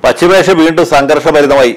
പശ്ചിമേഷ്യ വീണ്ടും സംഘർഷഭരിതമായി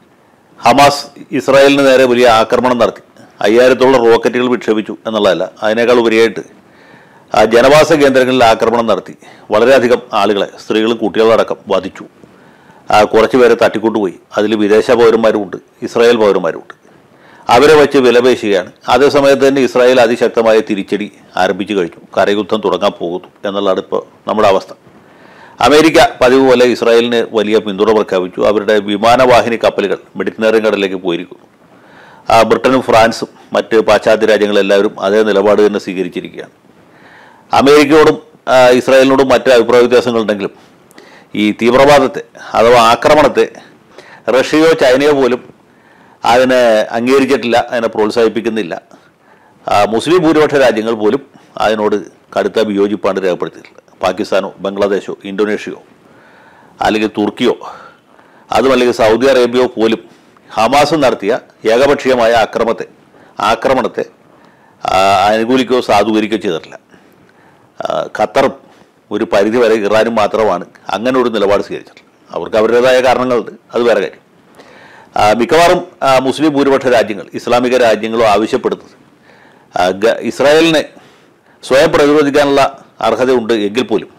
ഹമാസ് ഇസ്രായേലിന് നേരെ വലിയ ആക്രമണം നടത്തി അയ്യായിരത്തോളം റോക്കറ്റുകൾ വിക്ഷേപിച്ചു എന്നുള്ളതല്ല അതിനേക്കാൾ ഉപരിയായിട്ട് ആ ജനവാസ കേന്ദ്രങ്ങളിൽ ആക്രമണം നടത്തി വളരെയധികം ആളുകളെ സ്ത്രീകളും കുട്ടികളടക്കം വധിച്ചു ആ കുറച്ച് പേരെ തട്ടിക്കൊണ്ടുപോയി അതിൽ വിദേശ പൗരന്മാരുമുണ്ട് ഇസ്രായേൽ പൗരന്മാരുമുണ്ട് അവരെ വെച്ച് വിലപേശുകയാണ് അതേസമയത്ത് തന്നെ ഇസ്രായേൽ അതിശക്തമായ തിരിച്ചടി ആരംഭിച്ചു കഴിഞ്ഞു കരയുദ്ധം തുടങ്ങാൻ പോകുന്നു എന്നുള്ളതാണ് ഇപ്പോൾ നമ്മുടെ അവസ്ഥ അമേരിക്ക പതിവ് പോലെ ഇസ്രായേലിന് വലിയ പിന്തുണ പ്രഖ്യാപിച്ചു അവരുടെ വിമാനവാഹിനി കപ്പലുകൾ മെഡിറ്ററേനിയൻ കടലിലേക്ക് പോയിരിക്കുന്നു ആ, ബ്രിട്ടനും ഫ്രാൻസും മറ്റ് പാശ്ചാത്യ രാജ്യങ്ങളെല്ലാവരും അതേ നിലപാട് തന്നെ സ്വീകരിച്ചിരിക്കുകയാണ് അമേരിക്കയോടും ആ, ഇസ്രായേലിനോടും മറ്റ് അഭിപ്രായ വ്യത്യാസങ്ങളുണ്ടെങ്കിലും ഈ തീവ്രവാദത്തെ അഥവാ ആക്രമണത്തെ റഷ്യയോ ചൈനയോ പോലും അതിനെ അംഗീകരിച്ചിട്ടില്ല അതിനെ പ്രോത്സാഹിപ്പിക്കുന്നില്ല ആ, മുസ്ലിം ഭൂരിപക്ഷ രാജ്യങ്ങൾ പോലും അതിനോട് കടുത്ത വിയോജിപ്പാണ് രേഖപ്പെടുത്തിയിട്ടുള്ളത് പാകിസ്ഥാനോ ബംഗ്ലാദേശോ ഇന്തോനേഷ്യയോ അല്ലെങ്കിൽ തുർക്കിയോ അതുമല്ലെങ്കിൽ സൗദി അറേബ്യയോ പോലും ഹമാസ് നടത്തിയ ഏകപക്ഷീയമായ ആക്രമത്തെ ആക്രമണത്തെ ആ, അനുകൂലിക്കുകയോ സാധൂകരിക്കുകയോ ചെയ്തിട്ടില്ല ആ, ഖത്തറും ഒരു പരിധി വരെ ഇറാനും മാത്രമാണ് അങ്ങനെ ഒരു നിലപാട് സ്വീകരിച്ചിട്ടുള്ളത് അവർക്ക് അവരുടേതായ കാരണങ്ങളുണ്ട് അത് വേറെ കാര്യം ആ, മിക്കവാറും ആ, മുസ്ലിം ഭൂരിപക്ഷ രാജ്യങ്ങൾ ഇസ്ലാമിക രാജ്യങ്ങളോ ആവശ്യപ്പെടുന്നത് ആ, ഗ- ഇസ്രായേലിനെ സ്വയം പ്രതിരോധിക്കാനുള്ള അർഹതയുണ്ട് എങ്കിൽ പോലും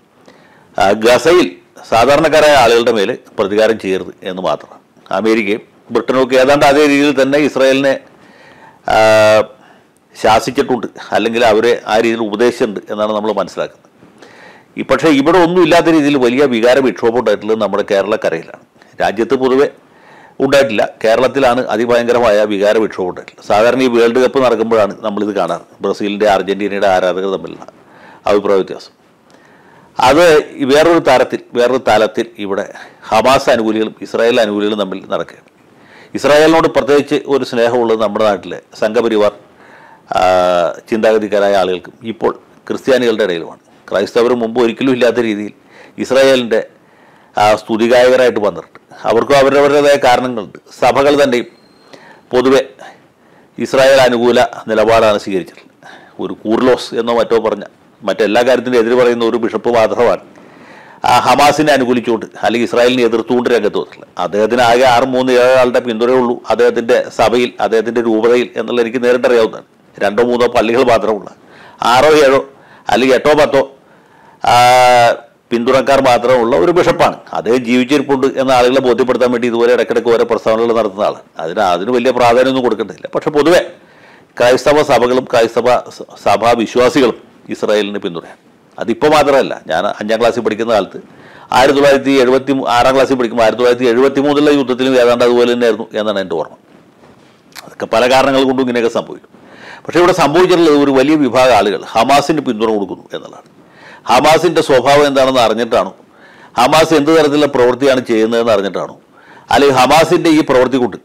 ആ, ഗസയിൽ സാധാരണക്കാരായ ആളുകളുടെ മേൽ പ്രതികാരം ചെയ്യരുത് എന്ന് മാത്രമാണ് അമേരിക്കയും ബ്രിട്ടനും ഒക്കെ ഏതാണ്ട് അതേ രീതിയിൽ തന്നെ ഇസ്രായേലിനെ ആ, ശാസിച്ചിട്ടുണ്ട് അല്ലെങ്കിൽ അവരെ ആ രീതിയിൽ ഉപദേശിച്ചിട്ടുണ്ട് എന്നാണ് നമ്മൾ മനസ്സിലാക്കുന്നത് ഈ പക്ഷേ ഇവിടെ ഒന്നും ഇല്ലാത്ത രീതിയിൽ വലിയ വികാര വിക്ഷോഭം ഉണ്ടായിട്ടുള്ളത് നമ്മുടെ കേരളക്കരയിലാണ് രാജ്യത്ത് പൊതുവെ ഉണ്ടായിട്ടില്ല കേരളത്തിലാണ് അതിഭയങ്കരമായ വികാര വിക്ഷോഭം ഉണ്ടായിട്ടുള്ളത് സാധാരണ ഈ വേൾഡ് കപ്പ് നടക്കുമ്പോഴാണ് നമ്മളിത് കാണാറ് ബ്രസീലിൻ്റെ അർജൻറ്റീനയുടെ ആരാധകർ തമ്മിലുള്ള അഭിപ്രായ വ്യത്യാസം അത് ഈ വേറൊരു തരത്തിൽ വേറൊരു തലത്തിൽ ഇവിടെ ഹമാസ് അനുകൂലികളും ഇസ്രായേൽ അനുകൂലികളും തമ്മിൽ നടക്കുകയാണ് ഇസ്രായേലിനോട് പ്രത്യേകിച്ച് ഒരു സ്നേഹമുള്ളത് നമ്മുടെ നാട്ടിലെ സംഘപരിവാർ ആ, ചിന്താഗതിക്കാരായ ആളുകൾക്കും ഇപ്പോൾ ക്രിസ്ത്യാനികളുടെ ഇടയിലുമാണ് ക്രൈസ്തവർ മുമ്പ് ഒരിക്കലും ഇല്ലാത്ത രീതിയിൽ ഇസ്രായേലിൻ്റെ ആ, സ്തുതിഗായകരായിട്ട് വന്നിട്ടുണ്ട് അവർക്കും അവരവരുടേതായ കാരണങ്ങളുണ്ട് സഭകൾ തന്നെയും പൊതുവെ ഇസ്രായേൽ അനുകൂല നിലപാടാണ് സ്വീകരിച്ചിട്ടുള്ളത് ഒരു കൂർലോസ് എന്നോ മറ്റോ പറഞ്ഞ മറ്റെല്ലാ കാര്യത്തിനും എതിര് പറയുന്ന ഒരു ബിഷപ്പ് മാത്രമാണ് ആ ഹമാസിനെ അനുകൂലിച്ചുകൊണ്ട് അല്ലെങ്കിൽ ഇസ്രായേലിനെ എതിർത്തുകൊണ്ട് രംഗത്ത് വന്നിട്ടുള്ളത് അദ്ദേഹത്തിന് ആകെ ആറ് മൂന്ന് ഏഴ് ആളുടെ പിന്തുണയേ ഉള്ളൂ അദ്ദേഹത്തിൻ്റെ സഭയിൽ അദ്ദേഹത്തിൻ്റെ രൂപതയിൽ എന്നുള്ള എനിക്ക് നേരിട്ടറിയാവുന്നതാണ് രണ്ടോ മൂന്നോ പള്ളികൾ മാത്രമുള്ള ആറോ ഏഴോ അല്ലെങ്കിൽ എട്ടോ പത്തോ ആ, പിന്തുണക്കാർ മാത്രമുള്ള ഒരു ബിഷപ്പാണ് അദ്ദേഹം ജീവിച്ചിരിപ്പുണ്ട് എന്ന ആളുകളെ ബോധ്യപ്പെടുത്താൻ വേണ്ടി ഇതുപോലെ ഇടയ്ക്കിടയ്ക്ക് ഓരോ പ്രസ്താവനകൾ നടത്തുന്ന ആളാണ് അതിന് അതിന് വലിയ പ്രാധാന്യമൊന്നും കൊടുക്കേണ്ടതില്ല പക്ഷെ പൊതുവെ ക്രൈസ്തവ സഭകളും ക്രൈസ്തവ സ- സഭാ വിശ്വാസികളും ഇസ്രായേലിന് പിന്തുണയാണ് അതിപ്പോൾ മാത്രമല്ല ഞാൻ അഞ്ചാം ക്ലാസ്സിൽ പഠിക്കുന്ന കാലത്ത് ആയിരത്തി തൊള്ളായിരത്തി എഴുപത്തി മൂ- ആറാം ക്ലാസ്സിൽ പഠിക്കുമ്പോൾ ആയിരത്തി തൊള്ളായിരത്തി എഴുപത്തി മൂന്നിലെ യുദ്ധത്തിലും ഏതാണ്ട് അതുപോലെ തന്നെയായിരുന്നു എന്നാണ് എൻ്റെ ഓർമ്മ അതൊക്കെ പല കാരണങ്ങൾ കൊണ്ടും ഇങ്ങനെയൊക്കെ സംഭവിക്കും പക്ഷേ ഇവിടെ സംഭവിച്ചിട്ടുള്ളത് ഒരു വലിയ വിഭാഗം ആളുകൾ ഹമാസിന് പിന്തുണ കൊടുക്കുന്നു എന്നുള്ളതാണ് ഹമാസിൻ്റെ സ്വഭാവം എന്താണെന്ന് അറിഞ്ഞിട്ടാണോ ഹമാസ് എന്ത് തരത്തിലുള്ള പ്രവൃത്തിയാണ് ചെയ്യുന്നതെന്ന് അറിഞ്ഞിട്ടാണോ അല്ലെങ്കിൽ ഹമാസിൻ്റെ ഈ പ്രവൃത്തി കൊണ്ട്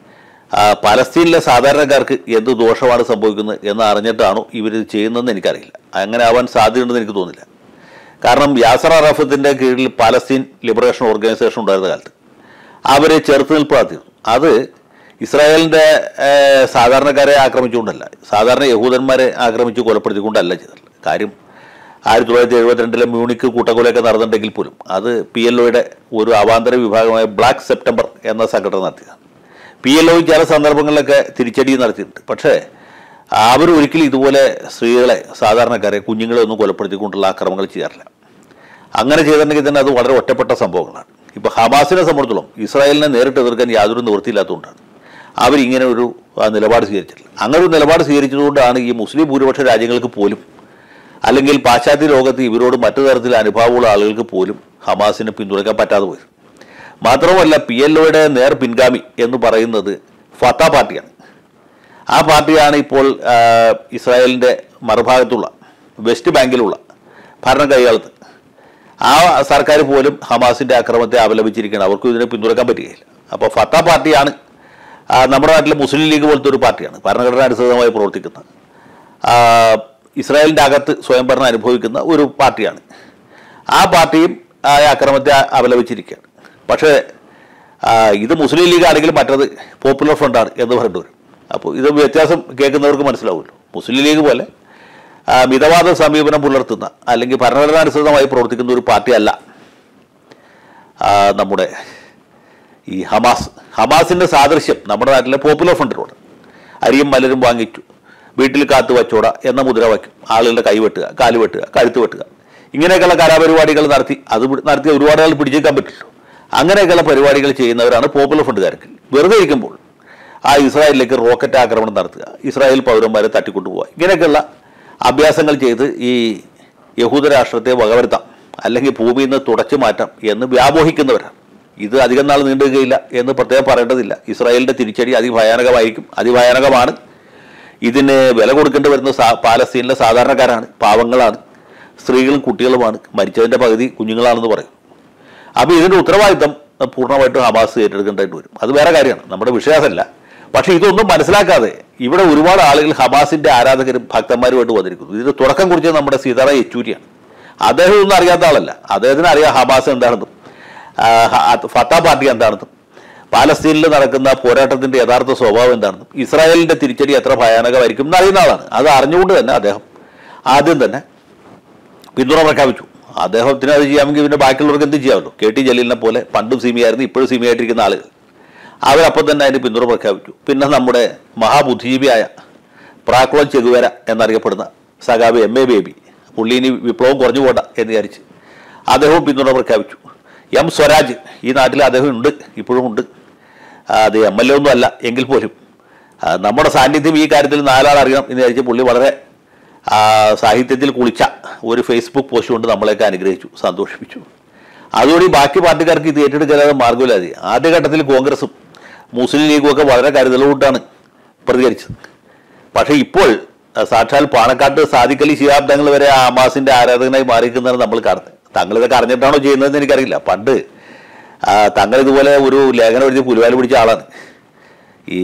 ആ, പലസ്തീനിലെ സാധാരണക്കാർക്ക് എന്ത് ദോഷമാണ് സംഭവിക്കുന്നത് എന്ന് അറിഞ്ഞിട്ടാണോ ഇവരിത് ചെയ്യുന്നതെന്ന് എനിക്കറിയില്ല അങ്ങനെ ആവാൻ സാധ്യതയുണ്ടെന്ന് എനിക്ക് തോന്നുന്നില്ല കാരണം യാസർ അറാഫത്തിൻ്റെ കീഴിൽ പലസ്തീൻ ലിബറേഷൻ ഓർഗനൈസേഷൻ ഉണ്ടായിരുന്ന കാലത്ത് അവരെ ചെറുത്തുനിൽപ്പ് നടത്തിയിരുന്നു അത് ഇസ്രായേലിൻ്റെ ഏഹ്, സാധാരണക്കാരെ ആക്രമിച്ചുകൊണ്ടല്ല സാധാരണ യഹൂദന്മാരെ ആക്രമിച്ച് കൊലപ്പെടുത്തിക്കൊണ്ടല്ല ചെയ്തിട്ടുള്ളത് കാര്യം ആയിരത്തി തൊള്ളായിരത്തി എഴുപത്തിരണ്ടിലെ മ്യൂണിക്ക് കൂട്ടക്കൊലയൊക്കെ നടന്നിട്ടുണ്ടെങ്കിൽ പോലും അത് പി എൽ ഒയുടെ ഒരു അവാന്തര വിഭാഗമായ ബ്ലാക്ക് സെപ്റ്റംബർ എന്ന സംഘടന നടത്തിയതാണ് പി എൽ ഒ ചില സന്ദർഭങ്ങളിലൊക്കെ തിരിച്ചടി നടത്തിയിട്ടുണ്ട് പക്ഷേ അവർ ഒരിക്കലും ഇതുപോലെ സ്ത്രീകളെ സാധാരണക്കാരെ കുഞ്ഞുങ്ങളെ ഒന്നും കൊലപ്പെടുത്തിക്കൊണ്ടുള്ള ആക്രമണങ്ങൾ ചെയ്യാറില്ല അങ്ങനെ ചെയ്തിട്ടുണ്ടെങ്കിൽ തന്നെ അത് വളരെ ഒറ്റപ്പെട്ട സംഭവങ്ങളാണ് ഇപ്പോൾ ഹമാസിനെ സംബന്ധിച്ചിടത്തോളം ഇസ്രായേലിനെ നേരിട്ട് എതിർക്കാൻ യാതൊരു നിവൃത്തിയില്ലാത്തതുകൊണ്ടാണ് അവരിങ്ങനെ ഒരു ആ, നിലപാട് സ്വീകരിച്ചിട്ടുള്ളത് അങ്ങനെ ഒരു നിലപാട് സ്വീകരിച്ചതുകൊണ്ടാണ് ഈ മുസ്ലിം ഭൂരിപക്ഷ രാജ്യങ്ങൾക്ക് പോലും അല്ലെങ്കിൽ പാശ്ചാത്യ ലോകത്ത് ഇവരോട് മറ്റു തരത്തിൽ അനുഭാവമുള്ള ആളുകൾക്ക് പോലും ഹമാസിനെ പിന്തുണയ്ക്കാൻ പറ്റാതെ പോയത് മാത്രമല്ല പി എൽ ഒയുടെ നേർ പിൻഗാമി എന്ന് പറയുന്നത് ഫത്ത പാർട്ടിയാണ് ആ പാർട്ടിയാണ് ഇപ്പോൾ ആ, ഇസ്രായേലിൻ്റെ മറുഭാഗത്തുള്ള വെസ്റ്റ് ബാങ്കിലുള്ള ഭരണം കൈകാലത്ത് ആ സർക്കാർ പോലും ഹമാസിൻ്റെ അക്രമത്തെ അപലപിച്ചിരിക്കുകയാണ് അവർക്കും ഇതിനെ പിന്തുണക്കാൻ പറ്റുകയില്ല അപ്പോൾ ഫത്ത പാർട്ടിയാണ് ആ, നമ്മുടെ നാട്ടിലെ മുസ്ലിം ലീഗ് പോലത്തെ ഒരു പാർട്ടിയാണ് ഭരണഘടന അനുസൃതമായി പ്രവർത്തിക്കുന്ന ആ, ഇസ്രായേലിൻ്റെ അകത്ത് സ്വയംഭരണം അനുഭവിക്കുന്ന ഒരു പാർട്ടിയാണ് ആ പാർട്ടിയും ആ അക്രമത്തെ അപലപിച്ചിരിക്കുകയാണ് പക്ഷേ ആ, ഇത് മുസ്ലിം ലീഗ് ആണെങ്കിൽ മറ്റത് പോപ്പുലർ ഫ്രണ്ടാണ് എന്ന് പറഞ്ഞിട്ട് വരും അപ്പോൾ ഇത് വ്യത്യാസം കേൾക്കുന്നവർക്ക് മനസ്സിലാവുമല്ലോ മുസ്ലിം ലീഗ് പോലെ ആ, മിതവാദ സമീപനം പുലർത്തുന്ന അല്ലെങ്കിൽ ഭരണഘടനാനുസൃതമായി പ്രവർത്തിക്കുന്ന ഒരു പാർട്ടിയല്ല ആ, നമ്മുടെ ഈ ഹമാസ് ഹമാസിൻ്റെ സാദൃശ്യം നമ്മുടെ നാട്ടിലെ പോപ്പുലർ ഫ്രണ്ടിനോട് അരിയും മലരും വാങ്ങിച്ചു വീട്ടിൽ കാത്തു വച്ചോട എന്ന മുദ്രാവാക്യം ആളുകളുടെ കൈ വെട്ടുക കാല് വെട്ടുക കഴുത്ത് വെട്ടുക ഇങ്ങനെയൊക്കെയുള്ള കലാപരിപാടികൾ നടത്തി അത് പി- നടത്തി ഒരുപാട് ആൾ പിടിച്ചേക്കാൻ പറ്റില്ലല്ലോ അങ്ങനെയൊക്കെയുള്ള പരിപാടികൾ ചെയ്യുന്നവരാണ് പോപ്പുലർ ഫ്രണ്ടുകാർക്ക് വെറുതെ ഇരിക്കുമ്പോൾ ആ ഇസ്രായേലിലേക്ക് റോക്കറ്റ് ആക്രമണം നടത്തുക ഇസ്രായേൽ പൗരന്മാരെ തട്ടിക്കൊണ്ടുപോവുക ഇങ്ങനെയൊക്കെയുള്ള അഭ്യാസങ്ങൾ ചെയ്ത് ഈ യഹൂദ രാഷ്ട്രത്തെ വകവരുത്താം അല്ലെങ്കിൽ ഭൂമിയിൽ നിന്ന് തുടച്ചു മാറ്റാം എന്ന് വ്യാമോഹിക്കുന്നവരാണ് ഇത് അധികം നാൾ നീണ്ടുകയില്ല എന്ന് പ്രത്യേകം പറയേണ്ടതില്ല ഇസ്രായേലിന്റെ തിരിച്ചടി അതിഭയാനകമായിരിക്കും അതിഭയാനകമാണ് ഇതിന് വില കൊടുക്കേണ്ടി വരുന്ന സാ- പാലസ്തീനിലെ സാധാരണക്കാരാണ് പാവങ്ങളാണ് സ്ത്രീകളും കുട്ടികളുമാണ് മരിച്ചതിന്റെ പകുതി കുഞ്ഞുങ്ങളാണെന്ന് പറയും അപ്പോൾ ഇതിന്റെ ഉത്തരവാദിത്തം പൂർണ്ണമായിട്ടും ഹമാസ് ഏറ്റെടുക്കേണ്ടതായിട്ട് വരും അത് വേറെ കാര്യമാണ് നമ്മുടെ വിശ്വാസമല്ല പക്ഷേ ഇതൊന്നും മനസ്സിലാക്കാതെ ഇവിടെ ഒരുപാട് ആളുകൾ ഹമാസിന്റെ ആരാധകരും ഭക്തന്മാരുമായിട്ട് വന്നിരിക്കുന്നു ഇതിന് തുടക്കം കുറിച്ചത് നമ്മുടെ സീതാറ യെച്ചൂരിയാണ് അദ്ദേഹം ഒന്നും അറിയാത്ത ആളല്ല അദ്ദേഹത്തിന് അറിയാം ഹമാസ് എന്താണെന്നും ആ, ഹ- ഫത്ത പാർട്ടി എന്താണെന്നും പാലസ്തീനിൽ നടക്കുന്ന പോരാട്ടത്തിന്റെ യഥാർത്ഥ സ്വഭാവം എന്താണെന്നും ഇസ്രായേലിന്റെ തിരിച്ചടി എത്ര ഭയാനകമായിരിക്കും എന്ന് അറിയുന്ന ആളാണ് അത് അറിഞ്ഞുകൊണ്ട് തന്നെ അദ്ദേഹം ആദ്യം തന്നെ പിന്തുണ പ്രഖ്യാപിച്ചു അദ്ദേഹത്തിന് അത് ചെയ്യാമെങ്കിൽ പിന്നെ ബാക്കിയുള്ളവർക്ക് എന്ത് ചെയ്യാമല്ലോ കെ ടി ജലീലിനെ പോലെ പണ്ടും സിമിയായിരുന്നു ഇപ്പോഴും സിമിയായിട്ടിരിക്കുന്ന ആളുകൾ അവരപ്പം തന്നെ അതിന് പിന്തുണ പ്രഖ്യാപിച്ചു പിന്നെ നമ്മുടെ മഹാബുദ്ധിജീവിയായ പ്രാക്കുളം ചെകുവര എന്നറിയപ്പെടുന്ന സഖാബ് എം എ ബേബി പുള്ളി ഇനി വിപ്ലവം കുറഞ്ഞു പോണ്ട എന്ന് വിചാരിച്ച് അദ്ദേഹവും പിന്തുണ പ്രഖ്യാപിച്ചു എം സ്വരാജ് ഈ നാട്ടിൽ അദ്ദേഹം ഉണ്ട് ഇപ്പോഴും ഉണ്ട് ആ, അത് എം എൽ എ ഒന്നും അല്ല എങ്കിൽ പോലും ആ, നമ്മുടെ സാന്നിധ്യം ഈ കാര്യത്തിൽ നാലാൾ അറിയണം എന്ന് വിചാരിച്ച് പുള്ളി വളരെ ആ, സാഹിത്യത്തിൽ കുളിച്ച ഒരു ഫേസ്ബുക്ക് പോസ്റ്റ് കൊണ്ട് നമ്മളെയൊക്കെ അനുഗ്രഹിച്ചു സന്തോഷിപ്പിച്ചു അതുകൂടി ബാക്കി പാർട്ടിക്കാർക്ക് ഇത് ഏറ്റെടുക്കാതെ മാർഗമില്ലാതെ ആദ്യഘട്ടത്തിൽ കോൺഗ്രസും മുസ്ലിം ലീഗും ഒക്കെ വളരെ കരുതലോട്ടാണ് പ്രതികരിച്ചത് പക്ഷേ ഇപ്പോൾ ആ, സാക്ഷാൽ പാണക്കാട്ട് സാദിഖലി ശിഹാബ് തങ്ങൾ വരെ ആ ഹമാസിന്റെ ആരാധകനായി മാറിയിരിക്കുന്നതാണ് നമ്മൾ കാണുന്നത് തങ്ങൾ ഇതൊക്കെ അറിഞ്ഞിട്ടാണോ ചെയ്യുന്നതെന്ന് എനിക്കറിയില്ല പണ്ട് ആ, തങ്ങൾ ഇതുപോലെ ഒരു ലേഖനം എഴുതി പുലിവാല് പിടിച്ച ആളാണ് ഈ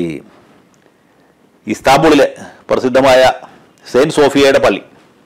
ഇസ്താംബൂളിലെ പ്രസിദ്ധമായ സെയിൻറ്റ് സോഫിയയുടെ പള്ളി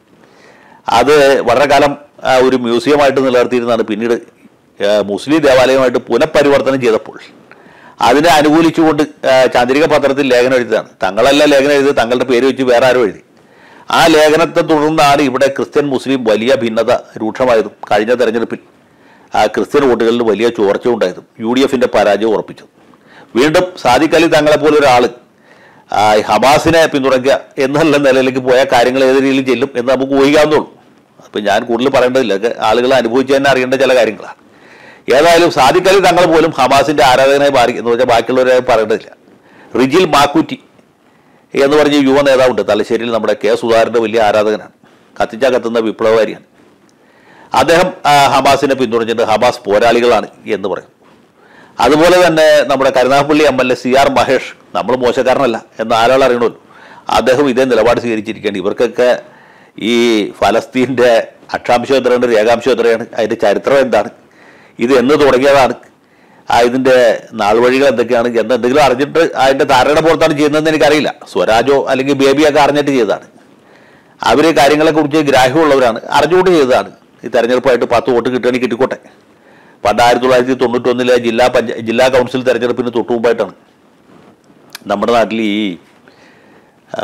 അത് വളരെ കാലം ആ, ഒരു മ്യൂസിയമായിട്ട് നിലനിർത്തിയിരുന്നതാണ് പിന്നീട് ആ, മുസ്ലിം ദേവാലയമായിട്ട് പുനഃപരിവർത്തനം ചെയ്തപ്പോൾ അതിനെ അനുകൂലിച്ചുകൊണ്ട് ആ, ചാന്ദ്രിക പത്രത്തിൽ ലേഖനം എഴുതിയതാണ് തങ്ങളല്ല ലേഖനം എഴുതി തങ്ങളുടെ പേര് വെച്ച് വേറെ ആരും എഴുതി ആ ലേഖനത്തെ തുടർന്നാണ് ഇവിടെ ക്രിസ്ത്യൻ മുസ്ലിം വലിയ ഭിന്നത രൂക്ഷമായതും കഴിഞ്ഞ തെരഞ്ഞെടുപ്പിൽ ആ ക്രിസ്ത്യൻ വോട്ടുകളിൽ വലിയ ചോർച്ച ഉണ്ടായതും യു ഡി എഫിന്റെ പരാജയം ഉറപ്പിച്ചു വീണ്ടും സാദിഖ് അലി തങ്ങളെ പോലെ ഒരാൾ ഹമാസിനെ പിന്തുണയ്ക്കുക എന്നുള്ള നിലയിലേക്ക് പോയ കാര്യങ്ങൾ ഏത് രീതിയിൽ ചെല്ലും എന്ന് നമുക്ക് ഊഹിക്കാവുന്നുള്ളൂ അപ്പം ഞാൻ കൂടുതൽ പറയേണ്ടതില്ല ഒക്കെ ആളുകൾ അനുഭവിച്ച് തന്നെ അറിയേണ്ട ചില കാര്യങ്ങളാണ് ഏതായാലും സാദിഖ് അലി തങ്ങൾ പോലും ഹമാസിന്റെ ആരാധകനായി മാറി എന്ന് വെച്ചാൽ ബാക്കിയുള്ളവരെ പറയേണ്ടതില്ല റിജിൽ മാക്കുറ്റി എന്ന് പറഞ്ഞ യുവ നേതാവുണ്ട് തലശ്ശേരിയിൽ നമ്മുടെ കെ സുധാകരന്റെ വലിയ ആരാധകനാണ് കത്തിച്ച കത്തുന്ന വിപ്ലവകാരിയാണ് അദ്ദേഹം ആ, ഹമാസിനെ പിന്തുണച്ചിട്ട് ഹമാസ് പോരാളികളാണ് എന്ന് പറയും അതുപോലെ തന്നെ നമ്മുടെ Karunagappally M L A C R Mahesh നമ്മൾ മോശക്കാരനല്ല എന്ന് ആരാൾ അറിയണമല്ലോ അദ്ദേഹം ഇതേ നിലപാട് സ്വീകരിച്ചിരിക്കുകയാണ് ഇവർക്കൊക്കെ ഈ ഫലസ്തീൻ്റെ അക്ഷാംശം എത്രയാണ് രേഖാംശം എത്രയാണ് അതിൻ്റെ ചരിത്രം എന്താണ് ഇത് എന്ന് തുടങ്ങിയതാണ് ആ ഇതിൻ്റെ നാൾവഴികൾ എന്തൊക്കെയാണ് എന്ന് എന്തെങ്കിലും അറിഞ്ഞിട്ട് അതിൻ്റെ ധാരണ പുറത്താണ് ചെയ്യുന്നതെന്ന് എനിക്കറിയില്ല സ്വരാജോ അല്ലെങ്കിൽ ബേബിയൊക്കെ അറിഞ്ഞിട്ട് ചെയ്തതാണ് അവർ കാര്യങ്ങളെക്കുറിച്ച് ഗ്രാഹ്യമുള്ളവരാണ് അറിഞ്ഞുകൊണ്ട് ചെയ്തതാണ് ഈ തെരഞ്ഞെടുപ്പായിട്ട് പത്ത് വോട്ട് കിട്ടുകയാണെങ്കിൽ കിട്ടിക്കോട്ടെ പണ്ട് ആയിരത്തി തൊള്ളായിരത്തി തൊണ്ണൂറ്റൊന്നിലെ ജില്ലാ പഞ്ച ജില്ലാ കൗൺസിൽ തെരഞ്ഞെടുപ്പിന് തൊട്ടു മുമ്പായിട്ടാണ് നമ്മുടെ നാട്ടിൽ ഈ ആ,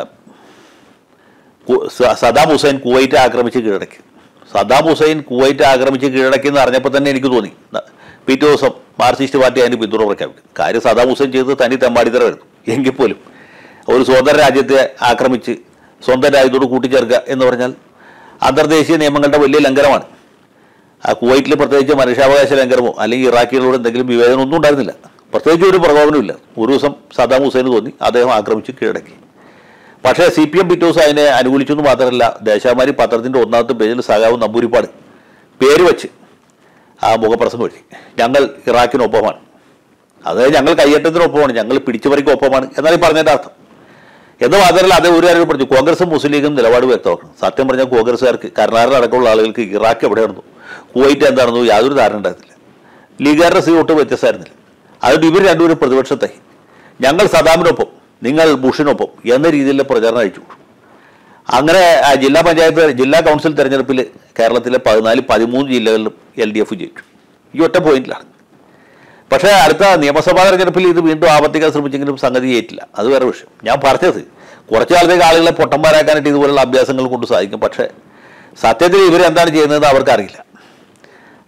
കു- സ- സദാം ഹുസൈൻ കുവൈറ്റ് ആക്രമിച്ച് കീഴടക്കി സദാം ഹുസൈൻ കുവൈറ്റ് ആക്രമിച്ച് കീഴടക്കി എന്ന് അറിഞ്ഞപ്പോൾ തന്നെ എനിക്ക് തോന്നി ന- പിറ്റേ ദിവസം മാർക്സിസ്റ്റ് പാർട്ടി അതിന് പിന്തുണ പ്രഖ്യാപിക്കും കാര്യം സദാം ഹുസൈൻ ചെയ്തത് തനി തെമ്മാടിത്തരമായിരുന്നു എങ്കിൽ പോലും ഒരു സ്വതന്ത്ര രാജ്യത്തെ ആക്രമിച്ച് സ്വന്തം രാജ്യത്തോട് കൂട്ടിച്ചേർക്കുക എന്ന് പറഞ്ഞാൽ അന്തർദേശീയ നിയമങ്ങളുടെ വലിയ ലംഘനമാണ് ആ കുവൈറ്റിൽ പ്രത്യേകിച്ച് മനുഷ്യാവകാശ ലംഘനമോ അല്ലെങ്കിൽ ഇറാഖികളോട് എന്തെങ്കിലും വിവേചനം ഒന്നും ഉണ്ടായിരുന്നില്ല പ്രത്യേകിച്ച് ഒരു പ്രകോപനമില്ല ഒരു ദിവസം സദാം ഹുസൈന് തോന്നി അദ്ദേഹം ആക്രമിച്ച് കീഴടക്കി പക്ഷേ സി പി എം പിറ്റേ ദിവസം അതിനെ അനുകൂലിച്ചു എന്ന് മാത്രമല്ല ദേശാമാരി പത്രത്തിന്റെ ഒന്നാമത്തെ പേജിൽ സഖാവ് നമ്പൂരിപ്പാട് പേര് വെച്ച് ആ മുഖപ്രസംഗം എഴുതി ഞങ്ങൾ ഇറാഖിനൊപ്പമാണ് അതായത് ഞങ്ങൾ കയ്യേറ്റത്തിനൊപ്പമാണ് ഞങ്ങൾ പിടിച്ചുപറിക്കൊപ്പമാണ് എന്നാണ് ഈ പറഞ്ഞതിന്റെ അർത്ഥം എന്ന് മാത്രമല്ല അതേ ഒരു കാര്യം പറഞ്ഞു കോൺഗ്രസും മുസ്ലിം ലീഗും നിലപാട് വ്യക്തമാക്കണം സത്യം പറഞ്ഞാൽ കോൺഗ്രസ്സുകാർക്ക് കർണാടക അടക്കമുള്ള ആളുകൾക്ക് ഇറാഖ് എവിടെയാണെന്നോ കുവൈറ്റ് എന്താണെന്നോ യാതൊരു ധാരണ ഉണ്ടായിരുന്നില്ല ലീഗുകാരുടെ സ്ഥിതി ഒട്ടും വ്യത്യസ്തമായിരുന്നില്ല അതുകൊണ്ട് ഇവർ രണ്ടുപേരും പ്രതിപക്ഷത്തായി ഞങ്ങൾ സദാമിനൊപ്പം നിങ്ങൾ ബുഷിനൊപ്പം എന്ന രീതിയിലുള്ള പ്രചാരണം അയച്ചു അങ്ങനെ ആ ജില്ലാ പഞ്ചായത്ത് ജില്ലാ കൗൺസിൽ തെരഞ്ഞെടുപ്പിൽ കേരളത്തിലെ പതിനാല് പതിമൂന്ന് ജില്ലകളിലും എൽ ഡി എഫ് ജയിച്ചു ഈ ഒറ്റ പോയിന്റിലാണ് പക്ഷേ അടുത്ത നിയമസഭാ തെരഞ്ഞെടുപ്പിൽ ഇത് വീണ്ടും ആവർത്തിക്കാൻ ശ്രമിച്ചെങ്കിലും സംഗതി ഏറ്റില്ല അത് വേറെ വിഷയം ഞാൻ പറഞ്ഞത് കുറച്ചു കാലത്തേക്ക് ആളുകളെ പൊട്ടന്മാരാക്കാനായിട്ട് ഇതുപോലുള്ള അഭ്യാസങ്ങൾ കൊണ്ട് സാധിക്കും പക്ഷേ സത്യത്തിൽ ഇവരെന്താണ് ചെയ്യുന്നതെന്ന് അവർക്കറിയില്ല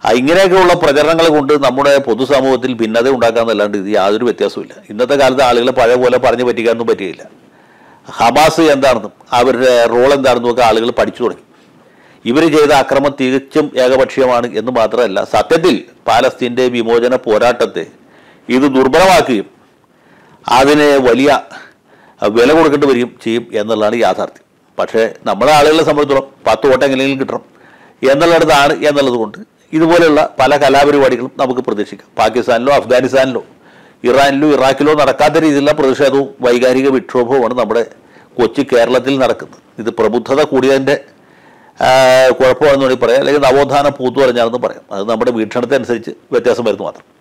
ആ, ഇങ്ങനെയൊക്കെയുള്ള പ്രചരണങ്ങൾ കൊണ്ട് നമ്മുടെ പൊതുസമൂഹത്തിൽ ഭിന്നത ഉണ്ടാക്കാന്നല്ലാണ്ട് ഇത് യാതൊരു വ്യത്യാസവുമില്ല ഇന്നത്തെ കാലത്ത് ആളുകളെ പഴയ പോലെ പറഞ്ഞു പറ്റിക്കാനൊന്നും പറ്റുകയില്ല ഹമാസ് എന്താണെന്നും അവരുടെ റോൾ എന്താണെന്നും ഒക്കെ ആളുകൾ പഠിച്ചു തുടങ്ങി ഇവർ ചെയ്ത അക്രമം തികച്ചും ഏകപക്ഷീയമാണ് എന്ന് മാത്രമല്ല സത്യത്തിൽ പാലസ്തീൻ്റെ വിമോചന പോരാട്ടത്തെ ഇത് ദുർബലമാക്കുകയും അതിന് വലിയ വില കൊടുക്കേണ്ടി വരികയും ചെയ്യും എന്നുള്ളതാണ് യാഥാർത്ഥ്യം പക്ഷേ നമ്മുടെ ആളുകളെ സംബന്ധിച്ചിടത്തോളം പത്ത് വോട്ട് എങ്ങനെയെങ്കിലും കിട്ടണം എന്നുള്ളിടത്താണ് എന്നുള്ളത് കൊണ്ട് ഇതുപോലെയുള്ള പല കലാപരിപാടികളും നമുക്ക് പ്രതീക്ഷിക്കാം പാകിസ്ഥാനിലോ അഫ്ഗാനിസ്ഥാനിലോ ഇറാനിലോ ഇറാഖിലോ നടക്കാത്ത രീതിയിലുള്ള പ്രതിഷേധവും വൈകാരിക വിക്ഷോഭവുമാണ് നമ്മുടെ കൊച്ചു കേരളത്തിൽ നടക്കുന്നത് ഇത് പ്രബുദ്ധത കൂടിയതിൻ്റെ ആ, കുഴപ്പമാണെന്ന് വേണമെങ്കിൽ പറയാം അല്ലെങ്കിൽ നവോത്ഥാന പൂത്തു പറഞ്ഞാണെന്ന് പറയാം അത് നമ്മുടെ വീക്ഷണത്തെ അനുസരിച്ച് വ്യത്യാസം വരുന്നു മാത്രം